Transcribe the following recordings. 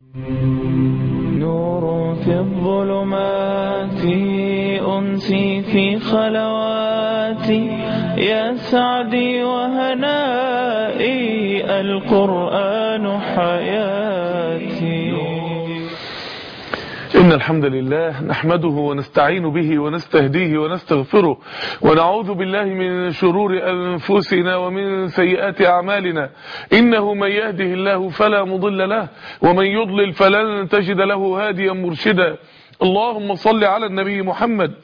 نور في الظلمات أنسي في خلواتي يا سعدي وهنائي القرآن حياتي إن الحمد لله نحمده ونستعين به ونستهديه ونستغفره ونعوذ بالله من شرور أنفسنا ومن سيئات أعمالنا إنه من يهده الله فلا مضل له ومن يضلل فلن تجد له هاديا مرشدا اللهم صل على النبي محمد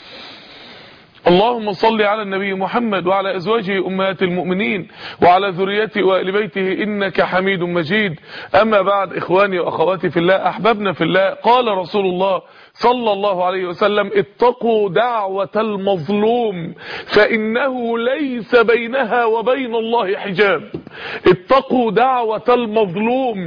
اللهم صل على النبي محمد وعلى أزواجه أمهات المؤمنين وعلى ذريته وآل بيته إنك حميد مجيد أما بعد إخواني وأخواتي في الله أحبابنا في الله قال رسول الله صلى الله عليه وسلم اتقوا دعوة المظلوم فإنه ليس بينها وبين الله حجاب اتقوا دعوة المظلوم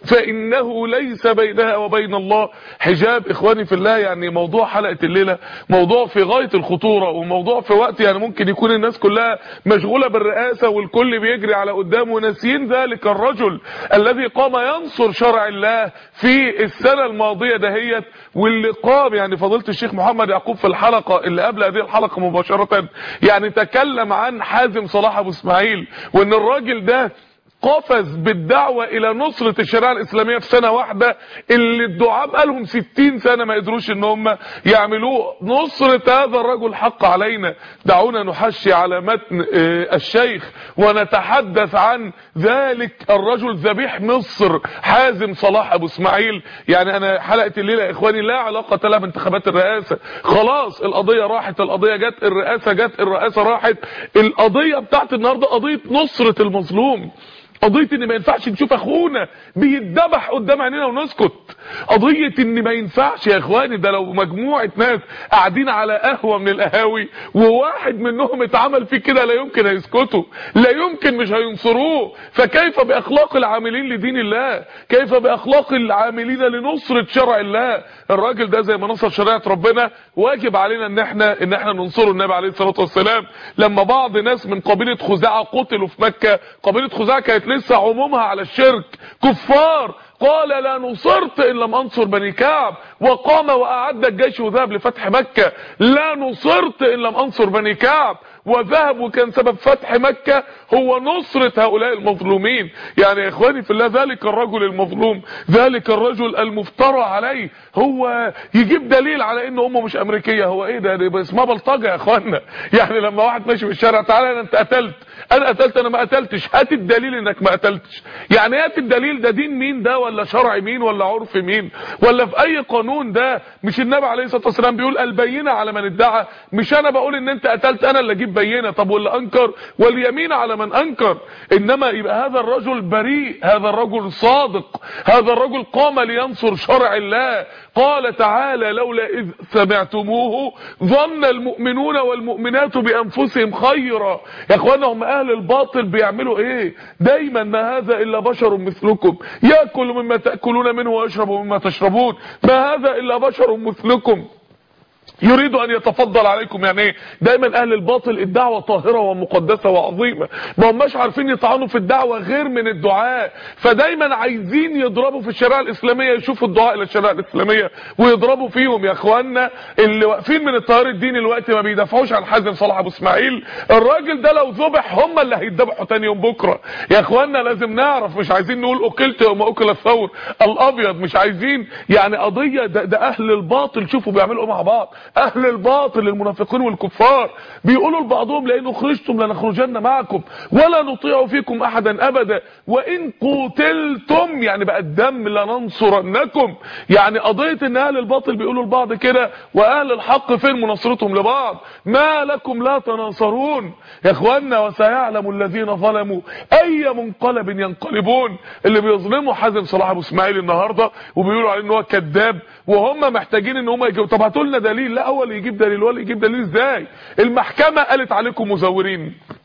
فإنه ليس بينها وبين الله حجاب إخواني في الله يعني موضوع حلقة الليلة موضوع في غاية الخطورة وموضوع في وقت يعني ممكن يكون الناس كلها مشغولة بالرئاسة والكل بيجري على قدامه وناسيين ذلك الرجل الذي قام ينصر شرع الله في السنة الماضية دهيت واللي قام يعني فضيله الشيخ محمد يعقوب في الحلقة اللي قبل هذه الحلقة مباشرة يعني تكلم عن حازم صلاح أبو اسماعيل وان الراجل ده قفز بالدعوة الى نصرة الشريعة الاسلامية في سنة واحدة اللي الدعاء بقالهم ستين سنة ما يقدروش ان هم يعملوه نصرة هذا الرجل حق علينا دعونا نحشي على متن الشيخ ونتحدث عن ذلك الرجل ذبيح مصر حازم صلاح ابو اسماعيل يعني انا حلقة الليلة يا اخواني لا علاقة لها بانتخابات الرئاسة خلاص القضية راحت القضية جت الرئاسة جت الرئاسة راحت القضية بتاعت النهاردة قضية نصرة المظلوم قضية ان ما ينفعش نشوف اخونا بيتذبح قدام عينينا ونسكت قضية ان ما ينفعش يا اخواني ده لو مجموعة ناس قاعدين على قهوة من القهاوي وواحد منهم اتعمل فيه كده لا يمكن هيسكتوا لا يمكن مش هينصروه فكيف باخلاق العاملين لدين الله كيف باخلاق العاملين لنصرة شرع الله الراجل ده زي ما نصر شريعة ربنا واجب علينا ان احنا ان احنا ننصره النبي عليه الصلاة والسلام لما بعض ناس من قبيلة خزاعة قتلوا في مكة قبيلة خزاعة كانت لسه عمومها على الشرك كفار قال لا نصرت ان لم انصر بني كعب وقام واعد الجيش وذهب لفتح مكة لا نصرت ان لم انصر بني كعب وذهب وكان سبب فتح مكة هو نصرة هؤلاء المظلومين يعني يا اخواني في الله ذلك الرجل المظلوم ذلك الرجل المفترى عليه هو يجيب دليل على ان امه مش امريكية هو ايه ده, ده اسمها بلطجة يا اخوانا يعني لما واحد ماشي في الشارع تعالى انا انت قتلت انا قتلت انا ما قتلتش هات الدليل انك ما قتلتش يعني هات الدليل ده دين مين ده ولا شرع مين ولا عرف مين ولا في اي قانون ده مش النبي عليه الصلاه والسلام بيقول البينه على من ادعى مش انا بقول ان انت قتلت انا اللي اجيب بينه طب واللي انكر واليمين على من انكر انما يبقى هذا الرجل بريء هذا الرجل صادق هذا الرجل قام لينصر شرع الله قال تعالى لولا اذ سمعتموه ظن المؤمنون والمؤمنات بانفسهم خيرا يا اخوانا هم اهل الباطل بيعملوا ايه دايما ما هذا الا بشر مثلكم ياكل مما تاكلون منه ويشرب مما تشربون ما هذا الا بشر مثلكم يريد ان يتفضل عليكم يعني ايه دايما اهل الباطل الدعوه طاهره ومقدسه وعظيمه ما هماش عارفين يطعنوا في الدعوه غير من الدعاء فدايما عايزين يضربوا في الشريعه الاسلاميه يشوفوا الدعاء الى الشريعه الاسلاميه ويضربوا فيهم يا اخوانا اللي واقفين من التيار الديني الوقت ما بيدافعوش عن حازم صلاح ابو اسماعيل الراجل ده لو ذبح هم اللي هيتذبحوا تاني يوم بكره يا اخوانا لازم نعرف مش عايزين نقول اكلت يوم اكل الثور الابيض مش عايزين يعني قضيه ده, ده اهل الباطل شوفوا بيعملوا مع بعض اهل الباطل المنافقين والكفار بيقولوا لبعضهم لان اخرجتم لنخرجن معكم ولا نطيع فيكم احدا ابدا وان قتلتم يعني بقى الدم لننصرنكم يعني قضيه ان اهل الباطل بيقولوا لبعض كده واهل الحق فين مناصرتهم لبعض ما لكم لا تناصرون يا اخوانا وسيعلم الذين ظلموا اي منقلب ينقلبون اللي بيظلموا حازم صلاح ابو اسماعيل النهارده وبيقولوا عليه ان هو كذاب وهم محتاجين ان هم يجيبوا طب هاتوا لنا دليل لا هو اللي يجيب دليل ولا يجيب دليل ازاي المحكمه قالت عليكم مزورين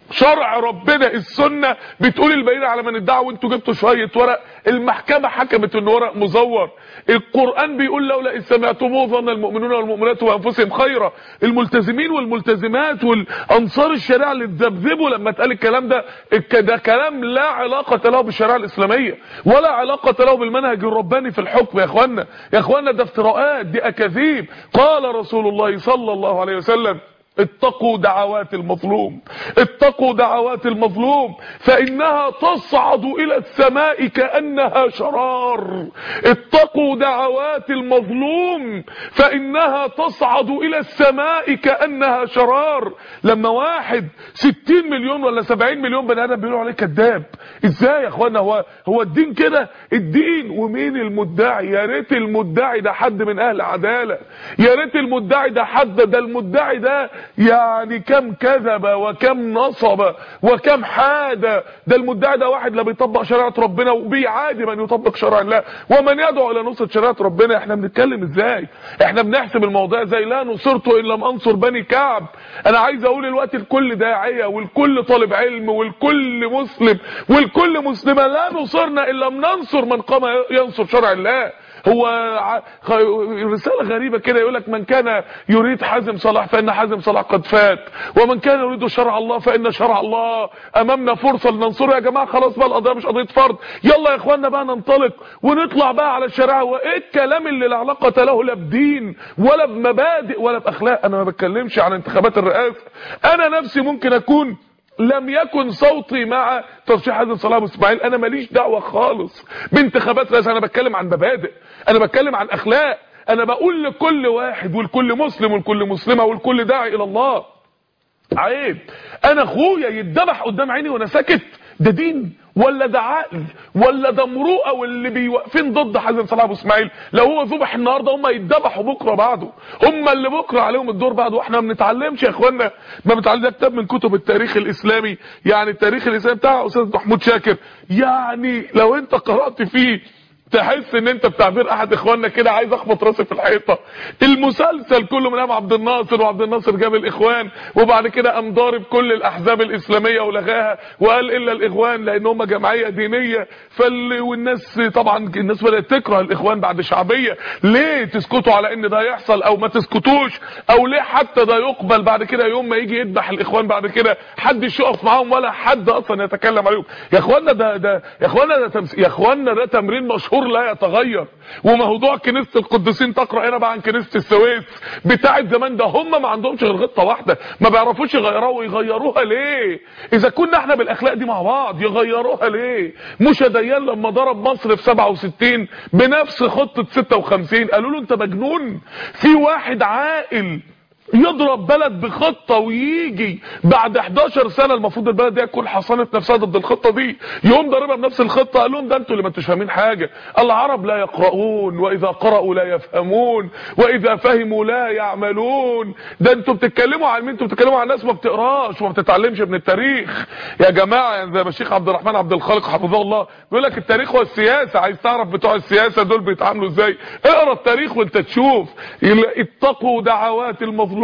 شرع ربنا السنة بتقول البينة على من ادعى وانتوا جبتوا شوية ورق المحكمة حكمت ان ورق مزور القرآن بيقول لولا إذ سمعتموه ظن المؤمنون والمؤمنات وأنفسهم خيرا الملتزمين والملتزمات والأنصار الشريعة اللي اتذبذبوا لما اتقال الكلام ده الك- ده كلام لا علاقة له بالشريعة الإسلامية ولا علاقة له بالمنهج الرباني في الحكم يا اخوانا يا اخوانا ده افتراءات دي أكاذيب قال رسول الله صلى الله عليه وسلم اتقوا دعوات المظلوم اتقوا دعوات المظلوم فإنها تصعد إلى السماء كأنها شرار اتقوا دعوات المظلوم فإنها تصعد إلى السماء كأنها شرار لما واحد ستين مليون ولا سبعين مليون بني آدم بيقولوا عليه كذاب ازاي يا اخوانا هو هو الدين كده الدين ومين المدعي يا ريت المدعي ده حد من اهل عداله يا ريت المدعي ده حد ده المدعي ده يعني كم كذب وكم نصب وكم حاد ده المدعي ده واحد لا بيطبق شريعه ربنا وبيعادي من يطبق شرع الله ومن يدعو الى نصره شريعه ربنا احنا بنتكلم ازاي احنا بنحسب الموضوع زي لا نصرت الا لم انصر بني كعب انا عايز اقول الوقت لكل داعيه والكل طالب علم والكل مسلم والكل مسلمه لا نصرنا الا لم ننصر من قام ينصر شرع الله هو ع- خ- رسالة غريبة كده يقول لك من كان يريد حازم صلاح فإن حازم صلاح قد فات ومن كان يريد شرع الله فإن شرع الله أمامنا فرصة لننصره يا جماعة خلاص بقى القضية مش قضية فرض يلا يا إخواننا بقى ننطلق ونطلع بقى على الشريعة وإيه الكلام اللي لا علاقة له لا بدين ولا بمبادئ ولا بأخلاق أنا ما بتكلمش عن انتخابات الرئاسة أنا نفسي ممكن أكون لم يكن صوتي مع ترشيح حازم صلاح ابو اسماعيل انا ماليش دعوه خالص بانتخابات رئاسه انا بتكلم عن مبادئ انا بتكلم عن اخلاق انا بقول لكل واحد ولكل مسلم ولكل مسلمه ولكل داعي الى الله عيب انا اخويا يتذبح قدام عيني وانا ساكت ده دين ولا ده عقل ولا ده مروءه واللي بيوقفين ضد حازم صلاح ابو اسماعيل لو هو ذبح النهارده هم يتذبحوا بكره بعده هم اللي بكره عليهم الدور بعده واحنا ما بنتعلمش يا اخوانا ما بنتعلم ده كتاب من كتب التاريخ الاسلامي يعني التاريخ الاسلامي بتاع استاذ محمود شاكر يعني لو انت قرات فيه تحس ان انت بتعبير احد اخواننا كده عايز اخبط راسي في الحيطه المسلسل كله من ايام عبد الناصر وعبد الناصر جاب الاخوان وبعد كده قام ضارب كل الاحزاب الاسلاميه ولغاها وقال الا الاخوان لان هم جمعيه دينيه فال والناس طبعا الناس بدات تكره الاخوان بعد شعبيه ليه تسكتوا على ان ده يحصل او ما تسكتوش او ليه حتى ده يقبل بعد كده يوم ما يجي يذبح الاخوان بعد كده حدش يقف معاهم ولا حد اصلا يتكلم عليهم يا اخوانا ده ده يا اخوانا ده تمس... يا اخوانا ده تمرين مشهور لا يتغير وموضوع كنيسه القديسين تقرا هنا بقى عن كنيسه السويس بتاعه زمان ده هم ما عندهمش غير غطه واحده ما بيعرفوش يغيروها ويغيروها ليه اذا كنا احنا بالاخلاق دي مع بعض يغيروها ليه مش ديان لما ضرب مصر في 67 بنفس خطه 56 قالوا له انت مجنون في واحد عاقل يضرب بلد بخطة ويجي بعد 11 سنة المفروض البلد دي تكون حصنت نفسها ضد الخطة دي يقوم ضربها بنفس الخطة قال لهم ده انتوا اللي ما انتوش فاهمين حاجة العرب لا يقرؤون واذا قرأوا لا يفهمون واذا فهموا لا يعملون ده انتوا بتتكلموا عن مين انتوا بتتكلموا عن ناس ما بتقراش وما بتتعلمش من التاريخ يا جماعة يعني زي ما الشيخ عبد الرحمن عبد الخالق حفظه الله بيقول لك التاريخ هو السياسة عايز تعرف بتوع السياسة دول بيتعاملوا ازاي اقرا التاريخ وانت تشوف اتقوا دعوات المظلوم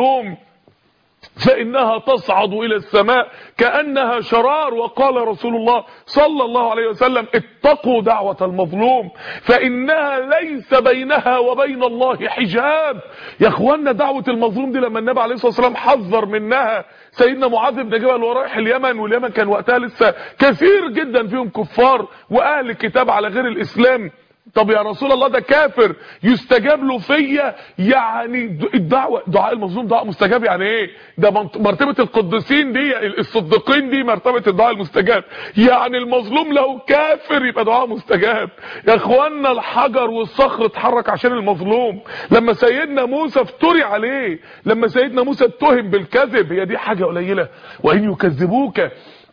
فإنها تصعد إلى السماء كأنها شرار وقال رسول الله صلى الله عليه وسلم اتقوا دعوة المظلوم فإنها ليس بينها وبين الله حجاب يا اخوانا دعوة المظلوم دي لما النبي عليه الصلاة والسلام حذر منها سيدنا معاذ بن جبل ورايح اليمن واليمن كان وقتها لسه كثير جدا فيهم كفار وأهل كتاب على غير الإسلام طب يا رسول الله ده كافر يستجاب له فيا يعني الدعوه دعاء المظلوم دعاء مستجاب يعني ايه ده مرتبه القديسين دي الصديقين دي مرتبه الدعاء المستجاب يعني المظلوم لو كافر يبقى دعاء مستجاب يا اخوانا الحجر والصخر اتحرك عشان المظلوم لما سيدنا موسى افتري عليه لما سيدنا موسى اتهم بالكذب هي دي حاجه قليله وان يكذبوك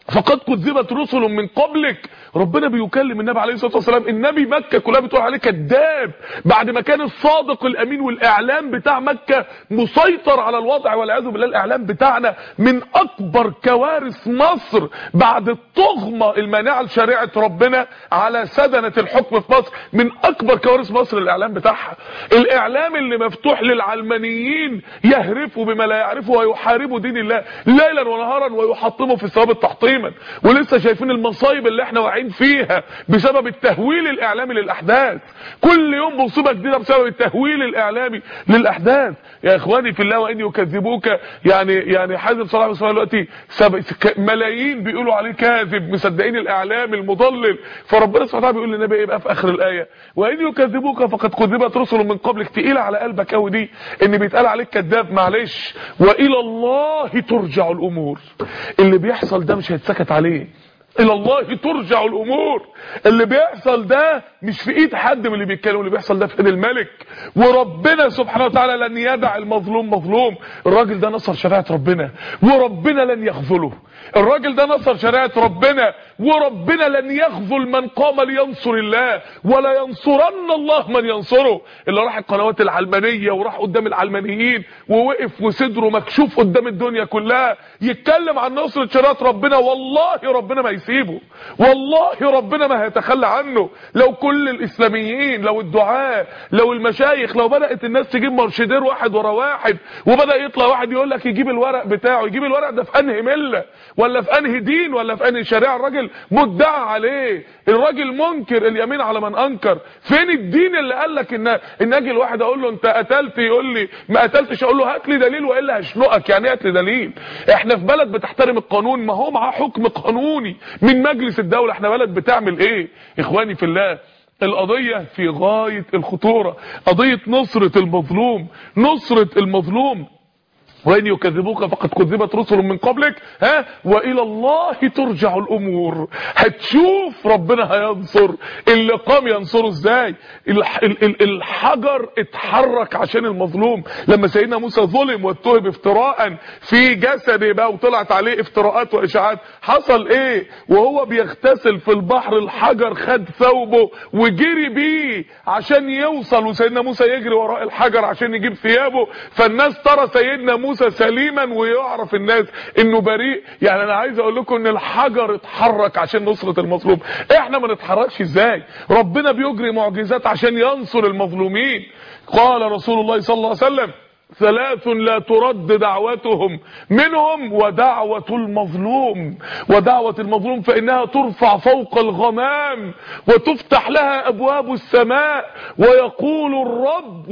فقد كذبت رسل من قبلك ربنا بيكلم النبي عليه الصلاه والسلام النبي مكه كلها بتقول عليه كذاب بعد ما كان الصادق الامين والاعلام بتاع مكه مسيطر على الوضع والعياذ بالله الاعلام بتاعنا من اكبر كوارث مصر بعد الطغمه المانعه لشريعه ربنا على سدنه الحكم في مصر من اكبر كوارث مصر الاعلام بتاعها الاعلام اللي مفتوح للعلمانيين يهرفوا بما لا يعرفوا ويحاربوا دين الله ليلا ونهارا ويحطموا في الثوابت تحطيما ولسه شايفين المصايب اللي احنا واقعين فيها بسبب التهويل الاعلامي للاحداث كل يوم مصيبه جديده بسبب التهويل الاعلامي للاحداث يا اخواني في الله وان يكذبوك يعني يعني حازم صلاح بن صلاح دلوقتي سب- ك- ملايين بيقولوا عليه كاذب مصدقين الاعلام المضلل فربنا سبحانه وتعالى بيقول للنبي ايه بقى في اخر الايه وان يكذبوك فقد كذبت رسل من قبلك تقيله على قلبك قوي دي ان بيتقال عليك كذاب معلش والى الله ترجع الامور اللي بيحصل ده مش هيتسكت عليه الى الله ترجع الامور اللي بيحصل ده مش في ايد حد من اللي بيتكلم اللي بيحصل ده في ايد الملك وربنا سبحانه وتعالى لن يدع المظلوم مظلوم الراجل ده نصر شريعه ربنا وربنا لن يخذله الراجل ده نصر شريعه ربنا وربنا لن يخذل من قام لينصر الله ولا ينصرن الله من ينصره اللي راح القنوات العلمانيه وراح قدام العلمانيين ووقف وصدره مكشوف قدام الدنيا كلها يتكلم عن نصرة شريعه ربنا والله ربنا ما يسيبه والله ربنا ما هيتخلى عنه لو كل الاسلاميين لو الدعاة لو المشايخ لو بدأت الناس تجيب مرشدير واحد ورا واحد وبدأ يطلع واحد يقول لك يجيب الورق بتاعه يجيب الورق ده في انهي ملة ولا في انهي دين ولا في انهي شريعة الراجل مدعى عليه الراجل منكر اليمين على من انكر فين الدين اللي قال لك ان ان اجي الواحد اقول له انت قتلت يقول لي ما قتلتش اقول له هات لي دليل والا هشنقك يعني إيه هات لي دليل احنا في بلد بتحترم القانون ما هو معاه حكم قانوني من مجلس الدولة احنا بلد بتعمل ايه اخواني في الله القضية في غاية الخطورة قضية نصرة المظلوم نصرة المظلوم وإن يكذبوك فقد كذبت رسل من قبلك ها وإلى الله ترجع الأمور هتشوف ربنا هينصر اللي قام ينصره ازاي الح- ال- ال- الحجر اتحرك عشان المظلوم لما سيدنا موسى ظلم واتهم افتراء في جسده بقى وطلعت عليه افتراءات واشاعات حصل ايه وهو بيغتسل في البحر الحجر خد ثوبه وجري بيه عشان يوصل وسيدنا موسى يجري وراء الحجر عشان يجيب ثيابه فالناس ترى سيدنا موسى سليما ويعرف الناس انه بريء يعني انا عايز اقول لكم ان الحجر اتحرك عشان نصرة المظلوم احنا ما نتحركش ازاي ربنا بيجري معجزات عشان ينصر المظلومين قال رسول الله صلى الله عليه وسلم ثلاث لا ترد دعوتهم منهم ودعوة المظلوم ودعوة المظلوم فإنها ترفع فوق الغمام وتفتح لها أبواب السماء ويقول الرب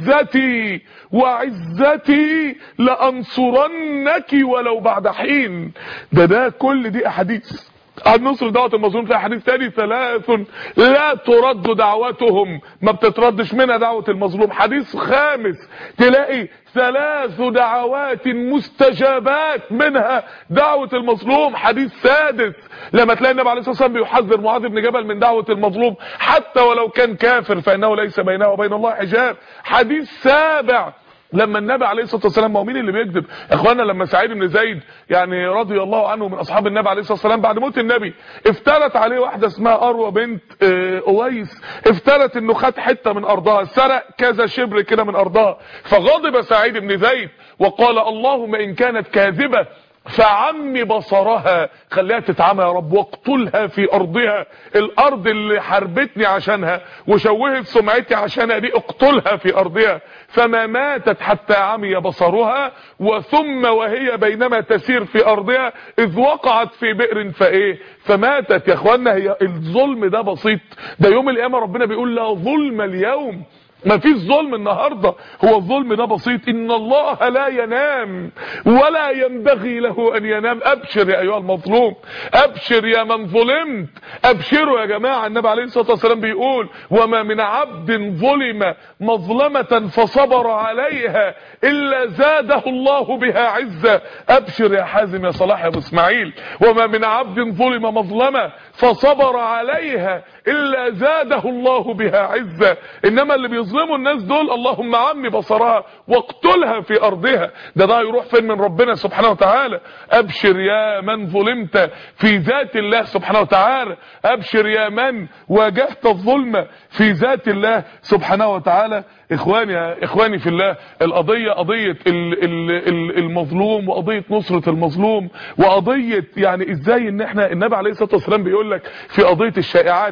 وعزتي وعزتي لأنصرنك ولو بعد حين ده ده كل دي أحاديث عن نصر دعوة المظلوم في حديث تاني ثلاث لا ترد دعوتهم ما بتتردش منها دعوة المظلوم حديث خامس تلاقي ثلاث دعوات مستجابات منها دعوة المظلوم حديث سادس لما تلاقي النبي عليه الصلاة والسلام بيحذر معاذ بن جبل من دعوة المظلوم حتى ولو كان كافر فإنه ليس بينه وبين الله حجاب حديث سابع لما النبي عليه الصلاه والسلام ما هو مين اللي بيكذب اخوانا لما سعيد بن زيد يعني رضي الله عنه من اصحاب النبي عليه الصلاه والسلام بعد موت النبي افترت عليه واحده اسمها اروى بنت آه، اويس افترت انه خد حته من ارضها سرق كذا شبر كده من ارضها فغضب سعيد بن زيد وقال اللهم ان كانت كاذبه فعمي بصرها خليها تتعمى يا رب واقتلها في ارضها الارض اللي حربتني عشانها وشوهت سمعتي عشانها دي اقتلها في ارضها فما ماتت حتى عمي بصرها وثم وهي بينما تسير في ارضها اذ وقعت في بئر فايه فماتت يا اخوانا هي الظلم ده بسيط ده يوم القيامه ربنا بيقول لا ظلم اليوم ما فيش ظلم النهاردة هو الظلم ده بسيط ان الله لا ينام ولا ينبغي له ان ينام ابشر يا ايها المظلوم ابشر يا من ظلمت ابشروا يا جماعة النبي عليه الصلاة والسلام بيقول وما من عبد ظلم مظلمة فصبر عليها الا زاده الله بها عزة ابشر يا حازم يا صلاح يا ابو اسماعيل وما من عبد ظلم مظلمة فصبر عليها الا زاده الله بها عزة انما اللي بيظلم بيظلموا الناس دول اللهم عمي بصرها واقتلها في ارضها ده ده يروح فين من ربنا سبحانه وتعالى ابشر يا من ظلمت في ذات الله سبحانه وتعالى ابشر يا من واجهت الظلم في ذات الله سبحانه وتعالى اخواني اخواني في الله القضيه قضيه ال ال ال المظلوم وقضيه نصره المظلوم وقضيه يعني ازاي ان احنا النبي عليه الصلاه والسلام بيقول لك في قضيه الشائعات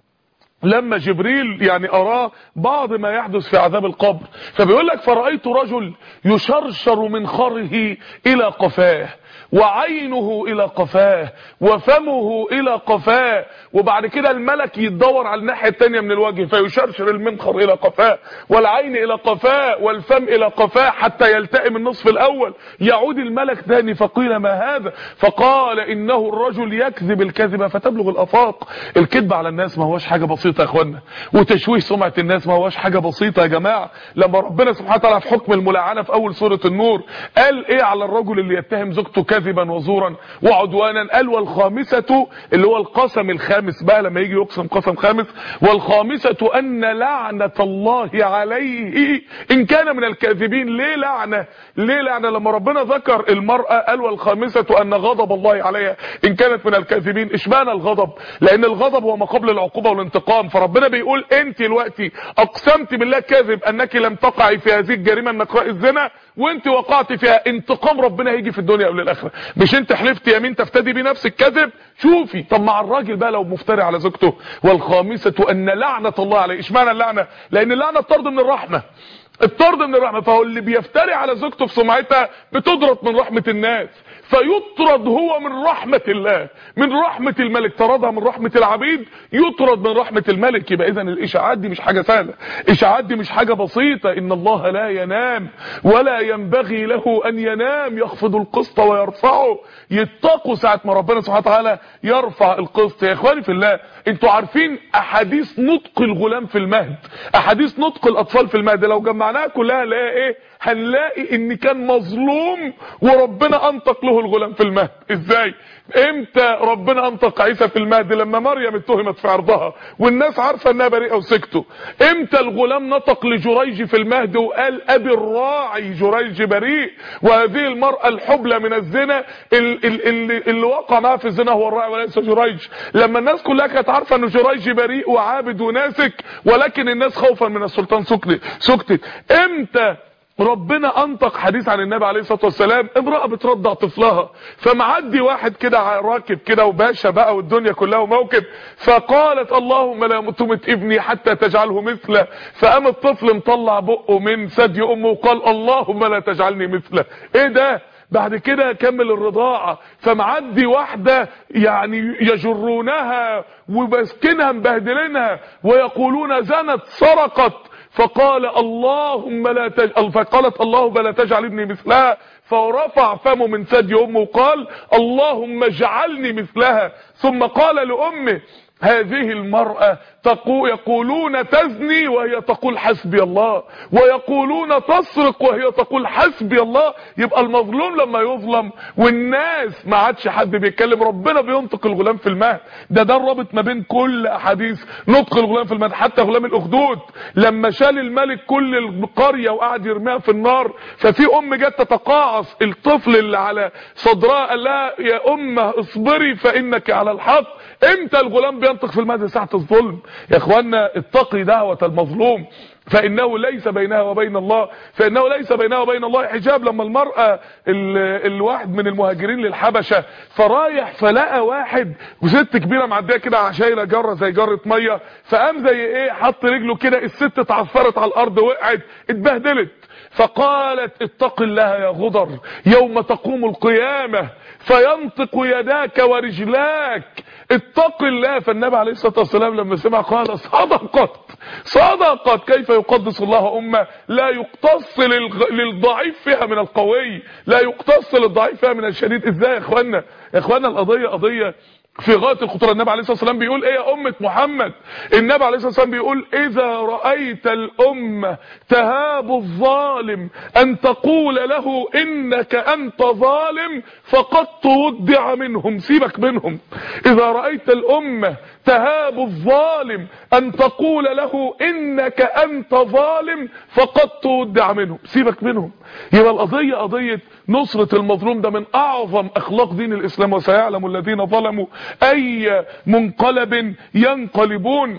لما جبريل يعني اراه بعض ما يحدث في عذاب القبر فبيقول لك فرأيت رجل يشرشر من خره الى قفاه وعينه الى قفاه وفمه الى قفاه وبعد كده الملك يتدور على الناحية التانية من الوجه فيشرشر المنخر الى قفاه والعين الى قفاه والفم الى قفاه حتى يلتئم النصف الاول يعود الملك ثاني فقيل ما هذا فقال انه الرجل يكذب الكذبة فتبلغ الافاق الكذب على الناس ما هوش حاجة بسيطة يا اخوانا وتشويه سمعة الناس ما هوش حاجة بسيطة يا جماعة لما ربنا سبحانه وتعالى في حكم الملاعنة في اول سورة النور قال ايه على الرجل اللي يتهم زوجته كذبا وزورا وعدوانا قال والخامسة اللي هو القسم الخامس بقى لما يجي يقسم قسم خامس والخامسة ان لعنة الله عليه ان كان من الكاذبين ليه لعنة ليه لعنة لما ربنا ذكر المرأة قال والخامسة ان غضب الله عليها ان كانت من الكاذبين اشمعنى الغضب لان الغضب هو ما قبل العقوبة والانتقام فربنا بيقول انت دلوقتي اقسمت بالله كاذب انك لم تقعي في هذه الجريمة من اقراء الزنا وانت وقعت فيها انتقام ربنا هيجي في الدنيا قبل الاخره مش انت حلفت يمين تفتدي بنفسك كذب شوفي طب مع الراجل بقى لو مفتري على زوجته والخامسه ان لعنه الله عليه اشمعنى اللعنه لان اللعنه الطرد من الرحمه الطرد من الرحمه فهو اللي بيفتري على زوجته في سمعتها بتضرب من رحمه الناس فيطرد هو من رحمة الله من رحمة الملك طردها من رحمة العبيد يطرد من رحمة الملك يبقى اذا الاشاعات دي مش حاجة سهلة اشاعات دي مش حاجة بسيطة ان الله لا ينام ولا ينبغي له ان ينام يخفض القسط ويرفعه يتقوا ساعة ما ربنا سبحانه وتعالى يرفع القسط يا اخواني في الله انتوا عارفين احاديث نطق الغلام في المهد احاديث نطق الاطفال في المهد لو جمعناها كلها نلاقي ايه هنلاقي ان كان مظلوم وربنا انطق له الغلام في المهد ازاي امتى ربنا انطق عيسى في المهد لما مريم اتهمت في عرضها والناس عارفه انها بريئه وسكتوا امتى الغلام نطق لجريج في المهد وقال ابي الراعي جريج بريء وهذه المراه الحبلى من الزنا اللي, اللي وقع معها في الزنا هو الراعي وليس جريج لما الناس كلها كانت عارفه ان جريج بريء وعابد وناسك ولكن الناس خوفا من السلطان سكتت سكتت امتى ربنا انطق حديث عن النبي عليه الصلاه والسلام امراه بترضع طفلها فمعدي واحد كده راكب كده وباشا بقى والدنيا كلها وموكب فقالت اللهم لا تمت ابني حتى تجعله مثله فقام الطفل مطلع بقه من ثدي امه وقال اللهم لا تجعلني مثله ايه ده بعد كده كمل الرضاعة فمعدي واحدة يعني يجرونها وبسكنها مبهدلينها ويقولون زنت سرقت فقال اللهم لا تجعل فقالت اللهم لا تجعل ابني مثلها فرفع فمه من ثدي امه وقال اللهم اجعلني مثلها ثم قال لامه هذه المرأة تقول يقولون تزني وهي تقول حسبي الله ويقولون تسرق وهي تقول حسبي الله يبقى المظلوم لما يظلم والناس ما عادش حد بيتكلم ربنا بينطق الغلام في المهد ده ده الرابط ما بين كل احاديث نطق الغلام في المهد حتى غلام الاخدود لما شال الملك كل القرية وقعد يرميها في النار ففي ام جت تتقاعس الطفل اللي على صدرها قال لها يا امه اصبري فانك على الحق امتى الغلام بينطق في المهد ساعة الظلم يا اخوانا اتقي دعوة المظلوم فانه ليس بينها وبين الله فانه ليس بينها وبين الله حجاب لما المرأة الواحد من المهاجرين للحبشة فرايح فلقى واحد وست كبيرة معدية كده شايلة جرة زي جرة مية فقام زي ايه حط رجله كده الست اتعفرت على الارض وقعت اتبهدلت فقالت اتق الله يا غدر يوم تقوم القيامة فينطق يداك ورجلاك اتق الله فالنبي عليه الصلاة والسلام لما سمع قال صدقت صدقت كيف يقدس الله أمة لا يقتص للضعيف فيها من القوي لا يقتص للضعيف فيها من الشديد ازاي يا اخوانا يا اخوانا القضية قضية في غايه الخطوره النبي عليه الصلاه والسلام بيقول ايه يا امه محمد النبي عليه الصلاه والسلام بيقول اذا رايت الامه تهاب الظالم ان تقول له انك انت ظالم فقد تودع منهم سيبك منهم اذا رايت الامه تهاب الظالم ان تقول له انك انت ظالم فقد تودع منهم سيبك منهم يبقى القضية قضية نصرة المظلوم ده من اعظم اخلاق دين الاسلام وسيعلم الذين ظلموا اي منقلب ينقلبون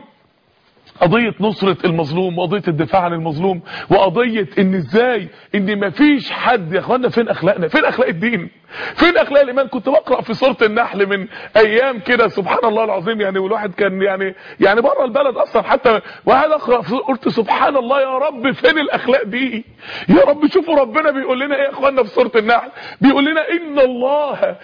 قضية نصرة المظلوم وقضية الدفاع عن المظلوم وقضية ان ازاي ان مفيش حد يا اخوانا فين اخلاقنا فين اخلاق الدين فين اخلاق الايمان كنت بقرا في سوره النحل من ايام كده سبحان الله العظيم يعني والواحد كان يعني يعني بره البلد اصلا حتى واحد اقرا قلت سبحان الله يا رب فين الاخلاق دي يا رب شوفوا ربنا بيقول لنا ايه يا اخوانا في سوره النحل بيقول لنا ان الله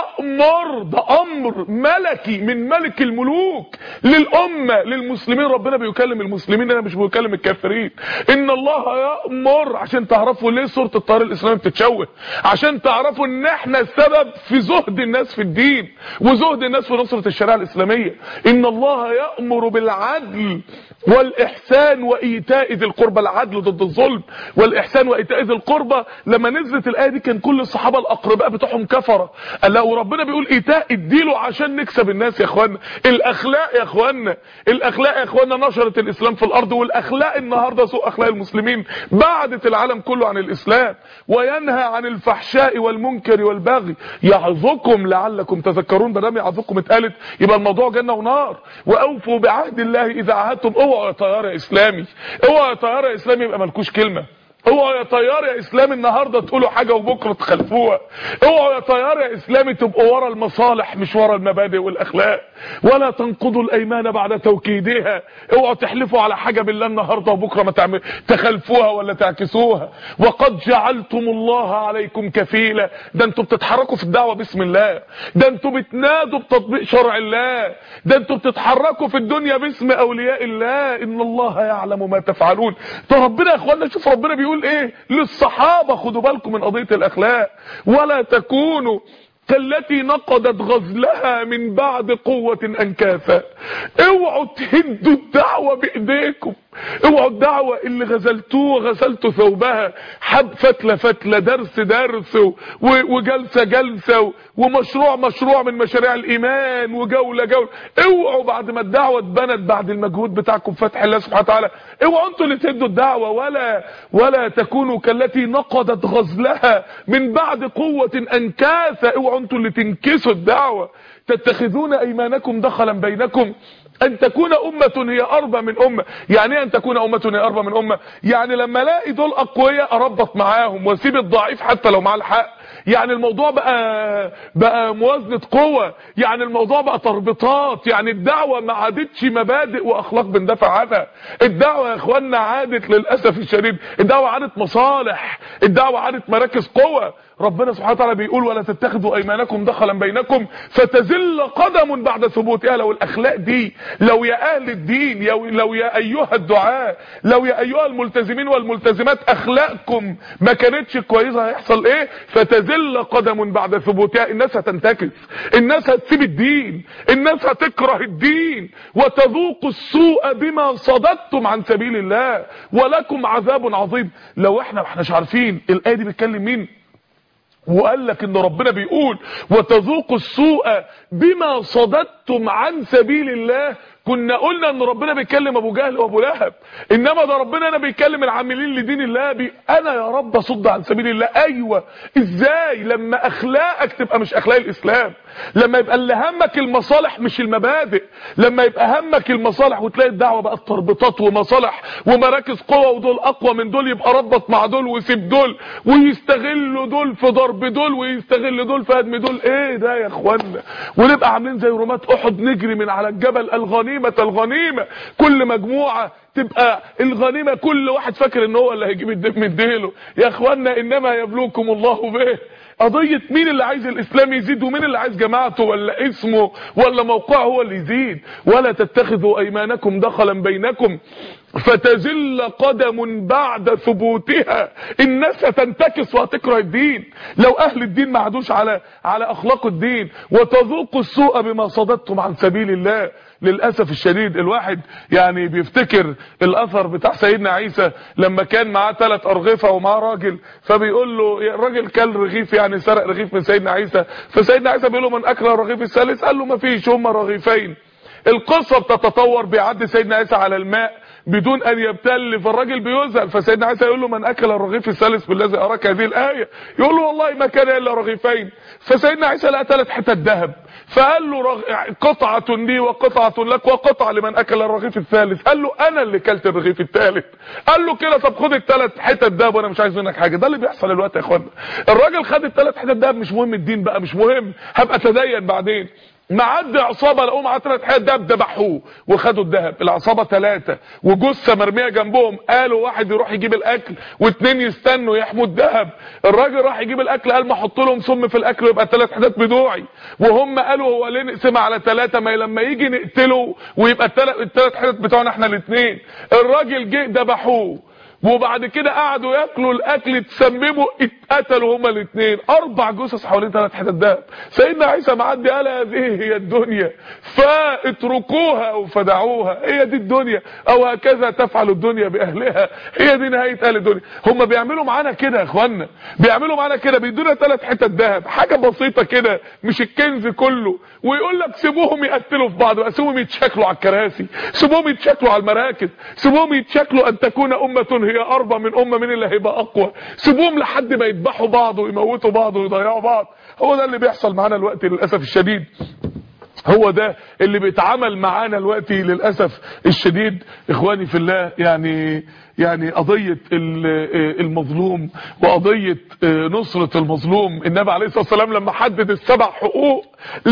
يامر ده امر ملكي من ملك الملوك للامه للمسلمين ربنا بيكلم المسلمين انا مش بيكلم الكافرين ان الله يامر عشان تعرفوا ليه سوره الطيار الاسلامي بتتشوه عشان تعرفوا ان احنا السبب في زهد الناس في الدين وزهد الناس في نصرة الشريعة الاسلامية ان الله يأمر بالعدل والاحسان وايتاء ذي القربى العدل ضد الظلم والاحسان وايتاء ذي القربى لما نزلت الايه دي كان كل الصحابه الاقرباء بتوعهم كفره قال لا وربنا بيقول ايتاء اديله عشان نكسب الناس يا اخوانا الاخلاق يا اخوانا الاخلاق يا اخوانا نشرت الاسلام في الارض والاخلاق النهارده سوء اخلاق المسلمين بعدت العالم كله عن الاسلام وينهى عن الفحشاء والمنكر والبغي يعظكم لعلكم تذكرون بدل يعظكم اتقالت يبقى الموضوع جنه ونار واوفوا بعهد الله اذا عاهدتم اوعوا يا طيار يا اسلامي اوعوا يا طيار يا اسلامي يبقى مالكوش كلمه اوعوا يا طيار يا اسلامي النهارده تقولوا حاجه وبكره تخلفوها اوعوا يا طيار يا اسلامي تبقوا ورا المصالح مش ورا المبادئ والاخلاق ولا تنقضوا الايمان بعد توكيدها اوعوا تحلفوا على حاجه بالله النهارده وبكره ما تعمل تخلفوها ولا تعكسوها وقد جعلتم الله عليكم كفيلا ده انتوا بتتحركوا في الدعوه باسم الله ده انتوا بتنادوا بتطبيق شرع الله ده انتوا بتتحركوا في الدنيا باسم اولياء الله ان الله يعلم ما تفعلون طب ربنا يا اخوانا شوف ربنا بيقول ايه للصحابه خدوا بالكم من قضيه الاخلاق ولا تكونوا كالتي نقضت غزلها من بعد قوة انكاثا اوعوا تهدوا الدعوة بايديكم اوعوا الدعوة اللي غزلتوه غسلتوا ثوبها حب فتلة فتلة درس درس وجلسة جلسة ومشروع مشروع من مشاريع الايمان وجولة جولة اوعوا بعد ما الدعوة اتبنت بعد المجهود بتاعكم فتح الله سبحانه وتعالى اوعوا انتوا اللي تهدوا الدعوة ولا ولا تكونوا كالتي نقضت غزلها من بعد قوة انكاثا اوعوا انتوا اللي تنكسوا الدعوة تتخذون ايمانكم دخلا بينكم ان تكون امة هي اربى من امة يعني ايه ان تكون امة هي اربى من امة يعني لما الاقي دول اقوياء اربط معاهم واسيب الضعيف حتى لو معاه الحق يعني الموضوع بقى بقى موازنة قوة يعني الموضوع بقى تربطات يعني الدعوة ما عادتش مبادئ واخلاق بندافع عنها الدعوة يا اخوانا عادت للأسف الشديد الدعوة عادت مصالح الدعوة عادت مراكز قوة ربنا سبحانه وتعالى بيقول ولا تتخذوا ايمانكم دخلا بينكم فتزل قدم بعد ثبوتها لو الاخلاق دي لو يا اهل الدين لو يا ايها الدعاء لو يا ايها الملتزمين والملتزمات اخلاقكم ما كانتش كويسه هيحصل ايه فتزل قدم بعد ثبوتها الناس هتنتكس الناس هتسيب الدين الناس هتكره الدين وتذوقوا السوء بما صددتم عن سبيل الله ولكم عذاب عظيم لو احنا ما احناش عارفين الايه دي بتكلم مين وقال لك ان ربنا بيقول وتذوقوا السوء بما صددتم عن سبيل الله كنا قلنا ان ربنا بيكلم ابو جهل وابو لهب انما ده ربنا انا بيكلم العاملين لدين الله بي انا يا رب اصد عن سبيل الله ايوه ازاي لما اخلاقك تبقى مش اخلاق الاسلام لما يبقى اللي همك المصالح مش المبادئ لما يبقى همك المصالح وتلاقي الدعوه بقى تربطات ومصالح ومراكز قوه ودول اقوى من دول يبقى ربط مع دول ويسيب دول ويستغلوا دول في ضرب دول ويستغل دول في هدم دول ايه ده يا اخوانا ونبقى عاملين زي رماة احد نجري من على الجبل الغنيمه الغنيمه كل مجموعه تبقى الغنيمه كل واحد فاكر ان هو اللي هيجيب الدم من ديله يا اخوانا انما يبلوكم الله به قضية مين اللي عايز الاسلام يزيد ومين اللي عايز جماعته ولا اسمه ولا موقعه هو اللي يزيد ولا تتخذوا ايمانكم دخلا بينكم فتزل قدم بعد ثبوتها الناس هتنتكس وهتكره الدين لو اهل الدين ما عادوش على على اخلاق الدين وتذوقوا السوء بما صددتم عن سبيل الله للاسف الشديد الواحد يعني بيفتكر الاثر بتاع سيدنا عيسى لما كان معاه ثلاث ارغفه ومعاه راجل فبيقول له الراجل كل رغيف يعني سرق رغيف من سيدنا عيسى فسيدنا عيسى بيقول له من اكل الرغيف الثالث قال له ما فيش هما رغيفين القصة بتتطور بيعدي سيدنا عيسى على الماء بدون ان يبتل فالراجل بيزهل فسيدنا عيسى يقول له من اكل الرغيف الثالث بالذي اراك هذه الايه يقول له والله ما كان الا رغيفين فسيدنا عيسى لقى ثلاث حتت ذهب فقال له رغ... قطعه لي وقطعه لك وقطعه لمن اكل الرغيف الثالث قال له انا اللي كلت الرغيف الثالث قال له كده طب خد الثلاث حتت ذهب وانا مش عايز منك حاجه ده اللي بيحصل الوقت يا اخوانا الراجل خد الثلاث حتت ذهب مش مهم الدين بقى مش مهم هبقى اتدين بعدين معدي عصابه لقوه معاه ثلاث حيات دهب ذبحوه وخدوا الذهب العصابه ثلاثه وجثه مرميه جنبهم قالوا واحد يروح يجيب الاكل واثنين يستنوا يحموا الذهب الراجل راح يجيب الاكل قال ما احط لهم سم في الاكل ويبقى ثلاث حتت بتوعي وهم قالوا هو ليه نقسمها على ثلاثه ما لما يجي نقتله ويبقى الثلاث حتت بتوعنا احنا الاثنين الراجل جه ذبحوه وبعد كده قعدوا ياكلوا الاكل اتسمموا اتقتلوا هما الاثنين اربع جثث حوالين ثلاث حتت دهب سيدنا عيسى معدي قال هذه هي الدنيا فاتركوها او فدعوها هي دي الدنيا او هكذا تفعل الدنيا باهلها هي دي نهايه اهل الدنيا هم بيعملوا معانا كده يا اخوانا بيعملوا معانا كده بيدونا ثلاث حتت دهب حاجه بسيطه كده مش الكنز كله ويقول لك سيبوهم يقتلوا في بعض سيبوهم يتشكلوا على الكراسي سيبوهم يتشكلوا على المراكز سيبوهم يتشكلوا ان تكون امه هي اربى من امه مين اللي هيبقى اقوى سيبوهم لحد ما يذبحوا بعض ويموتوا بعض ويضيعوا بعض هو ده اللي بيحصل معانا الوقت للاسف الشديد هو ده اللي بيتعامل معانا الوقت للاسف الشديد اخواني في الله يعني يعني قضية المظلوم وقضية نصرة المظلوم النبي عليه الصلاة والسلام لما حدد السبع حقوق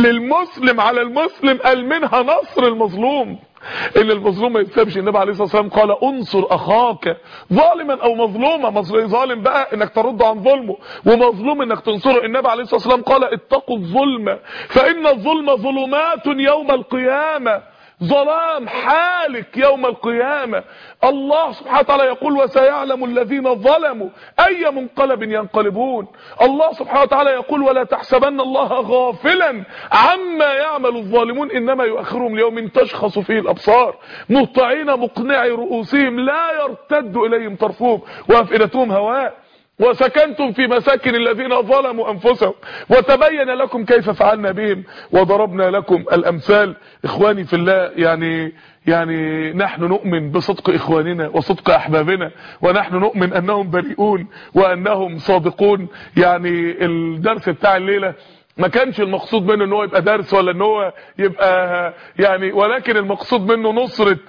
للمسلم على المسلم قال منها نصر المظلوم ان المظلوم ما يكسبش النبي عليه الصلاه والسلام قال انصر اخاك ظالما او مظلوما ظالم بقى انك ترد عن ظلمه ومظلوم انك تنصره النبي عليه الصلاه والسلام قال اتقوا الظلم فان الظلم ظلمات يوم القيامه ظلام حالك يوم القيامة الله سبحانه وتعالى يقول وسيعلم الذين ظلموا أي منقلب ينقلبون الله سبحانه وتعالى يقول ولا تحسبن الله غافلا عما يعمل الظالمون إنما يؤخرهم ليوم تشخص فيه الأبصار مهطعين مقنعي رؤوسهم لا يرتد إليهم طرفهم وأفئدتهم هواء وسكنتم في مساكن الذين ظلموا أنفسهم وتبين لكم كيف فعلنا بهم وضربنا لكم الأمثال إخواني في الله يعني يعني نحن نؤمن بصدق إخواننا وصدق أحبابنا ونحن نؤمن أنهم بريئون وأنهم صادقون يعني الدرس بتاع الليلة ما كانش المقصود منه ان هو يبقى درس ولا ان هو يبقى يعني ولكن المقصود منه نصرة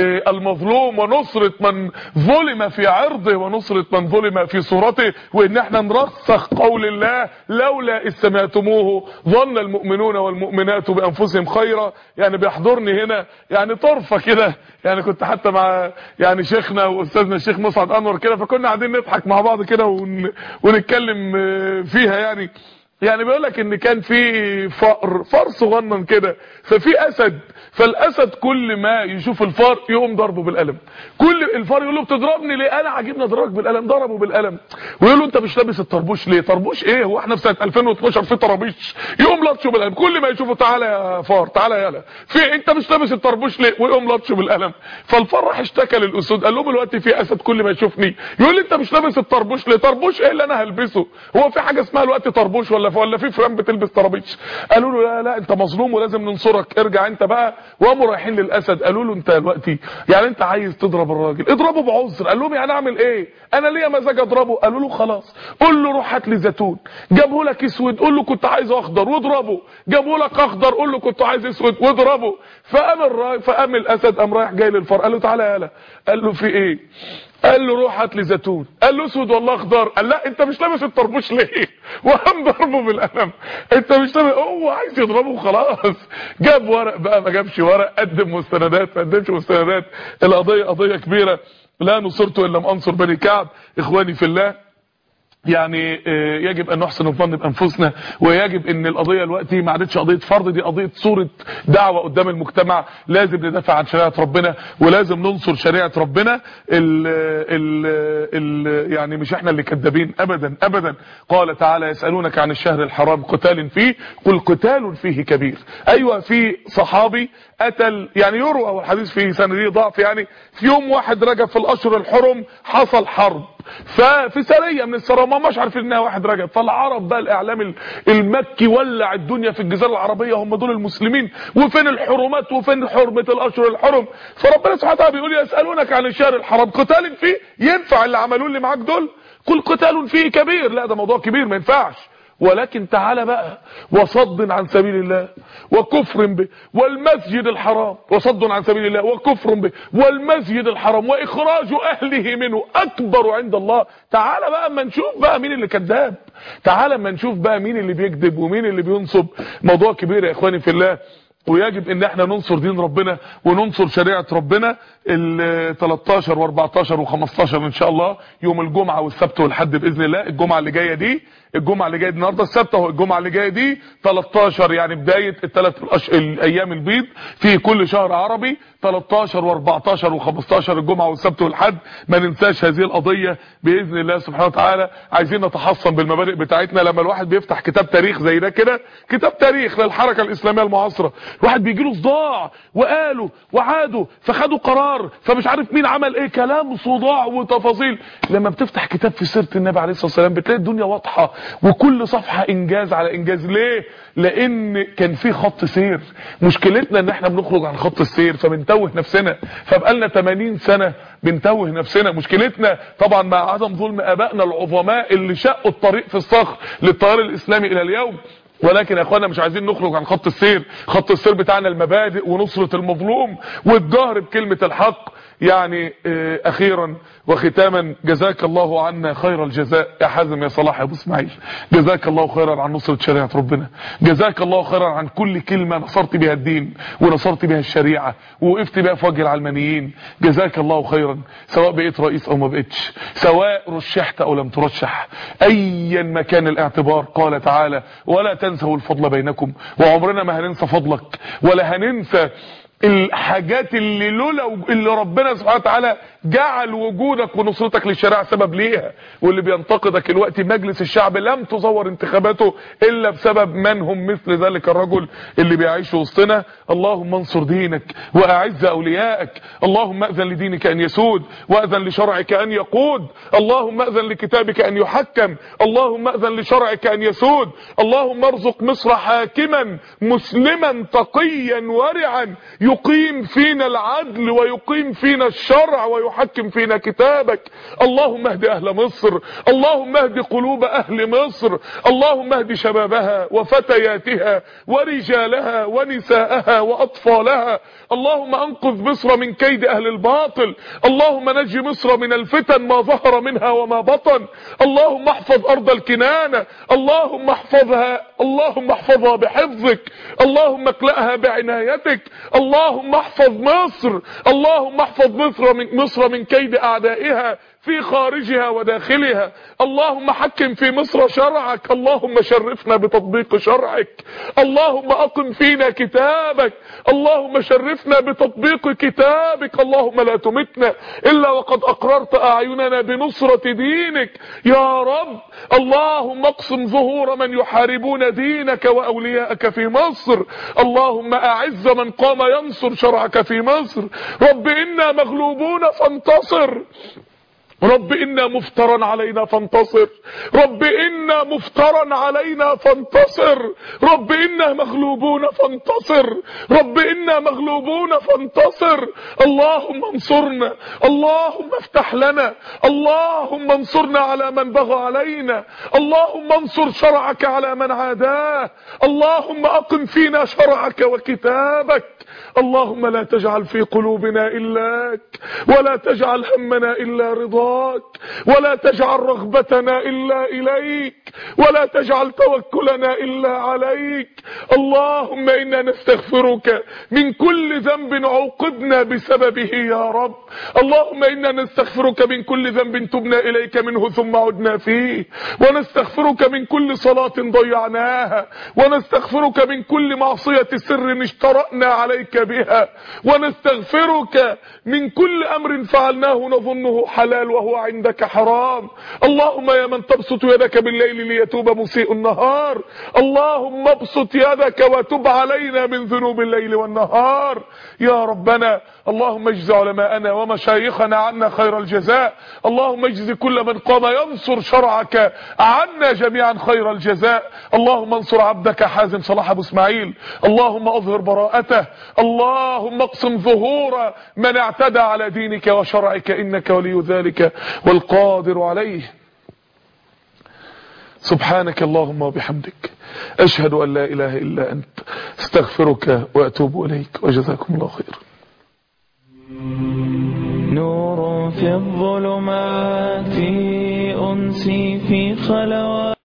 المظلوم ونصرة من ظلم في عرضه ونصرة من ظلم في صورته وان احنا نرسخ قول الله لولا اذ سمعتموه ظن المؤمنون والمؤمنات بانفسهم خيرا يعني بيحضرني هنا يعني طرفة كده يعني كنت حتى مع يعني شيخنا واستاذنا الشيخ مسعد انور كده فكنا قاعدين نضحك مع بعض كده ون ونتكلم فيها يعني يعني بيقول لك ان كان في فأر فار صغنن كده ففي اسد فالاسد كل ما يشوف الفار يقوم ضربه بالقلم كل الفار يقول له بتضربني ليه انا عاجبني اضربك بالقلم ضربه بالقلم ويقول له انت مش لابس الطربوش ليه طربوش ايه هو احنا في سنه 2012 في طرابيش يقوم لطشه بالقلم كل ما يشوفه تعالى يا فار تعالى يالا في انت مش لابس الطربوش ليه ويقوم لطشه بالقلم فالفار راح اشتكى للاسود قال لهم دلوقتي في اسد كل ما يشوفني يقول لي انت مش لابس الطربوش ليه طربوش ايه اللي انا هلبسه هو في حاجه اسمها الوقت طربوش ولا ولا في فران بتلبس طرابيش قالوا له لا لا انت مظلوم ولازم ننصرك ارجع انت بقى وقاموا رايحين للاسد قالوا له انت دلوقتي يعني انت عايز تضرب الراجل اضربه بعذر قال لهم يعني اعمل ايه انا ليا مزاج اضربه قالوا له خلاص قول له روح هات لي زيتون جابه لك اسود قول له كنت عايز اخضر واضربه جابه لك اخضر قول له كنت عايز اسود واضربه فقام الراجل فقام الاسد قام رايح جاي للفار قال له تعالى يالا قال له في ايه قال له روح هات لي زيتون قال له اسود والله اخضر قال لا انت مش لابس الطربوش ليه وقام ضربه بالقلم انت مش لابس هو عايز يضربه خلاص جاب ورق بقى ما جابش ورق قدم مستندات ما قدمش مستندات القضيه قضيه كبيره لا نصرت الا لم انصر بني كعب اخواني في الله يعني يجب ان نحسن الظن بانفسنا ويجب ان القضيه دلوقتي ما عادتش قضيه فرض دي قضيه صوره دعوه قدام المجتمع لازم ندافع عن شريعه ربنا ولازم ننصر شريعه ربنا ال ال ال يعني مش احنا اللي كذابين ابدا ابدا قال تعالى يسالونك عن الشهر الحرام قتال فيه قل قتال فيه كبير ايوه في صحابي قتل يعني يروى او الحديث فيه سنديه ضعف يعني في يوم واحد رجب في الاشهر الحرم حصل حرب ففي سريه من السرايا ما مش عارفين انها واحد رجب فالعرب بقى الاعلام المكي ولع الدنيا في الجزيره العربيه هم دول المسلمين وفين الحرمات وفين حرمه الاشهر الحرم فربنا سبحانه وتعالى بيقول يسالونك عن الشهر الحرام قتال فيه ينفع اللي عملوه اللي معاك دول قل قتال فيه كبير لا ده موضوع كبير ما ينفعش ولكن تعالى بقى وصد عن سبيل الله وكفر به والمسجد الحرام وصد عن سبيل الله وكفر به والمسجد الحرام واخراج اهله منه اكبر عند الله تعالى بقى اما نشوف بقى مين اللي كذاب تعالى اما نشوف بقى مين اللي بيكذب ومين اللي بينصب موضوع كبير يا اخواني في الله ويجب ان احنا ننصر دين ربنا وننصر شريعة ربنا ال 13 و14 و15 ان شاء الله يوم الجمعة والسبت والحد باذن الله الجمعة اللي جاية دي الجمعة اللي جاية دي النهارده السبت اهو الجمعة اللي جاية دي 13 يعني بداية الثلاث الأش... الايام البيض في كل شهر عربي 13 و14 و15 الجمعة والسبت والحد ما ننساش هذه القضية باذن الله سبحانه وتعالى عايزين نتحصن بالمبادئ بتاعتنا لما الواحد بيفتح كتاب تاريخ زي ده كده كتاب تاريخ للحركة الاسلامية المعاصرة الواحد بيجي له صداع وقالوا وعادوا فخدوا قرار فمش عارف مين عمل ايه كلام صداع وتفاصيل لما بتفتح كتاب في سيره النبي عليه الصلاه والسلام بتلاقي الدنيا واضحه وكل صفحه انجاز على انجاز ليه لان كان في خط سير مشكلتنا ان احنا بنخرج عن خط السير فبنتوه نفسنا فبقالنا 80 سنه بنتوه نفسنا مشكلتنا طبعا مع عدم ظلم ابائنا العظماء اللي شقوا الطريق في الصخر للتيار الاسلامي الى اليوم ولكن يا اخوانا مش عايزين نخرج عن خط السير خط السير بتاعنا المبادئ ونصرة المظلوم والجهر بكلمة الحق يعني اه اخيرا وختاما جزاك الله عنا خير الجزاء يا حازم يا صلاح يا ابو اسماعيل جزاك الله خيرا عن نصرة شريعة ربنا جزاك الله خيرا عن كل كلمة نصرت بها الدين ونصرت بها الشريعة ووقفت بها في وجه العلمانيين جزاك الله خيرا سواء بقيت رئيس او ما بقيتش سواء رشحت او لم ترشح ايا ما كان الاعتبار قال تعالى ولا تنسوا الفضل بينكم وعمرنا ما هننسى فضلك ولا هننسى الحاجات اللي لولا اللي ربنا سبحانه وتعالى جعل وجودك ونصرتك للشريعه سبب ليها واللي بينتقدك الوقت مجلس الشعب لم تزور انتخاباته الا بسبب من هم مثل ذلك الرجل اللي بيعيش وسطنا اللهم انصر دينك واعز اوليائك اللهم اذن لدينك ان يسود واذن لشرعك ان يقود اللهم اذن لكتابك ان يحكم اللهم اذن لشرعك ان يسود اللهم ارزق مصر حاكما مسلما تقيا ورعا يقيم فينا العدل ويقيم فينا الشرع ويحكم فينا كتابك اللهم اهد اهل مصر اللهم اهد قلوب اهل مصر اللهم اهد شبابها وفتياتها ورجالها ونساءها واطفالها اللهم انقذ مصر من كيد اهل الباطل اللهم نجي مصر من الفتن ما ظهر منها وما بطن اللهم احفظ ارض الكنانة اللهم احفظها اللهم احفظها بحفظك اللهم اكلأها بعنايتك اللهم احفظ مصر اللهم احفظ مصر من مصر من كيد اعدائها في خارجها وداخلها اللهم حكم في مصر شرعك اللهم شرفنا بتطبيق شرعك اللهم اقم فينا كتابك اللهم شرفنا بتطبيق كتابك اللهم لا تمتنا الا وقد اقررت اعيننا بنصرة دينك يا رب اللهم اقسم ظهور من يحاربون دينك واولياءك في مصر اللهم اعز من قام ينصر شرعك في مصر رب انا مغلوبون فانتصر رب إنا مفترا علينا فانتصر رب إنا مفترا علينا فانتصر رب إنا مغلوبون فانتصر رب إنا مغلوبون فانتصر اللهم انصرنا اللهم افتح لنا اللهم انصرنا على من بغى علينا اللهم انصر شرعك على من عاداه اللهم أقم فينا شرعك وكتابك اللهم لا تجعل في قلوبنا إلاك ولا تجعل همنا إلا رضاك ولا تجعل رغبتنا إلا إليك ولا تجعل توكلنا إلا عليك اللهم إنا نستغفرك من كل ذنب عوقبنا بسببه يا رب اللهم إنا نستغفرك من كل ذنب تبنا إليك منه ثم عدنا فيه ونستغفرك من كل صلاة ضيعناها ونستغفرك من كل معصية سر اشترأنا عليك بها ونستغفرك من كل أمر فعلناه نظنه حلال وهو عندك حرام اللهم يا من تبسط يدك بالليل ليتوب مسيء النهار اللهم ابسط يدك وتب علينا من ذنوب الليل والنهار يا ربنا اللهم اجز علماءنا ومشايخنا عنا خير الجزاء اللهم اجز كل من قام ينصر شرعك عنا جميعا خير الجزاء اللهم انصر عبدك حازم صلاح ابو اسماعيل اللهم اظهر براءته اللهم اقسم ظهور من اعتدى على دينك وشرعك انك ولي ذلك والقادر عليه سبحانك اللهم وبحمدك أشهد أن لا إله إلا أنت استغفرك وأتوب إليك وجزاكم الله خير نور في الظلمات أنسي في خلوات